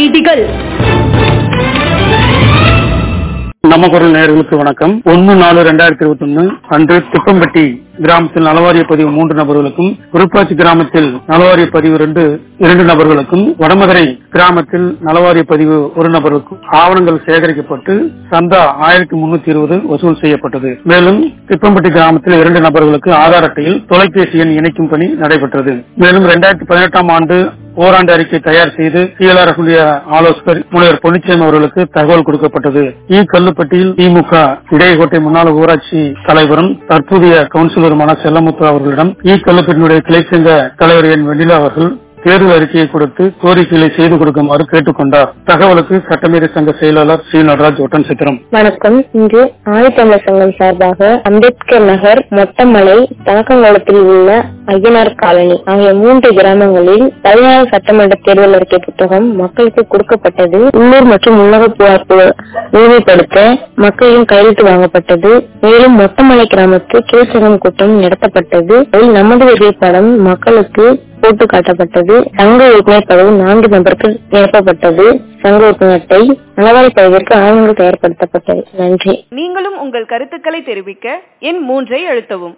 செய்திகள் நம்ம குரல் நேயர்களுக்கு வணக்கம் ஒன்னு நாலு ரெண்டாயிரத்தி இருபத்தி ஒன்னு அன்று திப்பம்பட்டி கிராமத்தில் நலவாரிய பதிவு மூன்று நபர்களுக்கும் விருப்பாச்சி கிராமத்தில் நலவாரிய பதிவு ரெண்டு இரண்டு நபர்களுக்கும் வடமதுரை கிராமத்தில் நலவாரிய பதிவு ஒரு நபருக்கும் ஆவணங்கள் சேகரிக்கப்பட்டு சந்தா ஆயிரத்தி முன்னூத்தி இருபது வசூல் செய்யப்பட்டது மேலும் திப்பம்பட்டி கிராமத்தில் இரண்டு நபர்களுக்கு ஆதார் அட்டையில் தொலைபேசி எண் இணைக்கும் பணி நடைபெற்றது மேலும் இரண்டாயிரத்தி பதினெட்டாம் ஆண்டு ஓராண்டு அறிக்கை தயார் செய்து சிஎல்ஆர் ஆலோசகர் முனைவர் பொன்னிச்சாமி அவர்களுக்கு தகவல் கொடுக்கப்பட்டது இ கல்லுப்பட்டியில் திமுக இடையகோட்டை முன்னாள் ஊராட்சி தலைவரும் தற்போதைய கவுன்சிலருமான செல்லமுத்து அவர்களிடம் இ கல்லுப்பட்டினுடைய கிளை சங்க தலைவர் என் வெண்ணிலா அவர்கள் தேர்வு அறிக்கையை கொடுத்து கோரிக்கைகளை செய்து கொடுக்குமாறு கேட்டுக்கொண்டார் தகவலுக்கு சட்டமீறி சங்க செயலாளர் சி நடராஜ் ஒட்டன் சித்திரம் வணக்கம் இன்று ஆதித்தமிழர் சங்கம் சார்பாக அம்பேத்கர் நகர் மொட்டமலை தலக்கங்குளத்தில் உள்ள ஐயனார் காலனி ஆகிய மூன்று கிராமங்களில் பதினாறு சட்டமன்ற தேர்தல் அறிக்கை புத்தகம் மக்களுக்கு கொடுக்கப்பட்டது உள்ளூர் மற்றும் உள்ளக புகார் குழு உறுதிப்படுத்த மக்களின் கையெழுத்து வாங்கப்பட்டது மேலும் மொட்டமலை கிராமத்து கிளசங்கம் கூட்டம் நடத்தப்பட்டது அதில் நமது விஜய் படம் மக்களுக்கு போட்டு காட்டப்பட்டது சங்க உறுப்பினர் பதவி நான்கு நபருக்கு நிரப்பப்பட்டது சங்க உறுப்பினர் அட்டை நலவாரி பதிவிற்கு ஆவணங்கள் தயார்படுத்தப்பட்டது நன்றி நீங்களும் உங்கள் கருத்துக்களை தெரிவிக்க எண் மூன்றை அழுத்தவும்